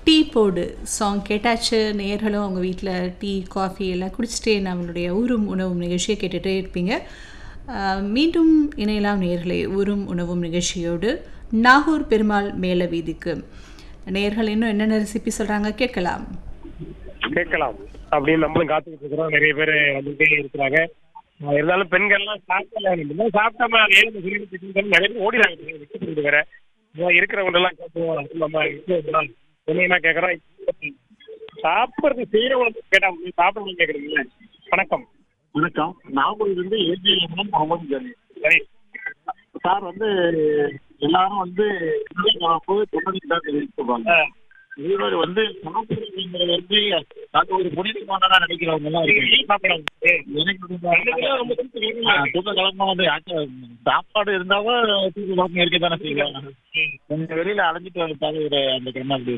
Tea போடு song கேட்டாச்சு நேர்களும் அவங்க வீட்டில் டீ காஃபி எல்லாம் குடிச்சிட்டே நம்மளுடைய ஊரும் உணவும் நிகழ்ச்சியை கேட்டுகிட்டே இருப்பீங்க ஆஹ் மீண்டும் இணையலாம் நேர்களை ஊரும் உணவும் நிகழ்ச்சியோடு நாகூர் பெருமாள் மேல வீதிக்கு நேர்கள் இன்னும் என்னென்ன ரெசிபி சொல்கிறாங்க கேட்கலாம் கேட்கலாம் அப்படின்னு நம்மளும் காத்துக்கிட்டு இருக்கிறோம் நிறைய பேர் வந்துட்டே இருக்கிறாங்க ஆஹ் இருந்தாலும் பெண்கள்லாம் சாப்பிடல அப்படின்னா சாப்பிட்டாம அது ஏழு சொல்லிட்டு திட்டிட்டு நிறைய பேர் ஓடிறாங்க விட்டு போயிட்டு வேற இதான் இருக்கிறவங்க எல்லாம் கேட்போம் நம்ம இருக்கிறவங்கலாம் என்ன கேட்கறோம் சாப்பிடுறது செய்யறவங்க கேட்டா உங்களுக்கு சாப்பிடணும் கேட்குறீங்களா வணக்கம் வணக்கம் நாகூர்ல இருந்து ஏஜி எம்எம் முகமது ஜலி சரி சார் வந்து எல்லாரும் வந்து இந்திய கலப்பு தொண்ணூறு தான் சொல்லுவாங்க ஆஹ் இதே மாதிரி வந்து சாப்பிடுறதுங்கிறது வந்து அது ஒரு புனிதமானதா நினைக்கிறவங்க எல்லாம் நீங்க இருக்கு டீ சாப்பிடலாம் எனக்கு வந்து அதுக்கெல்லாம் ரொம்ப தூக்கம் வேணுமா? ஆ, தூக்க கலக்கமா வந்து ஆச்ச- சாப்பாடு இருந்தாலும் தூக்க கலக்கம் இருக்க தானே செய்வாங்க கொஞ்சம் வெளியில அலைஞ்சிட்டு வந்து தவிர அந்த கிரமம் அப்படி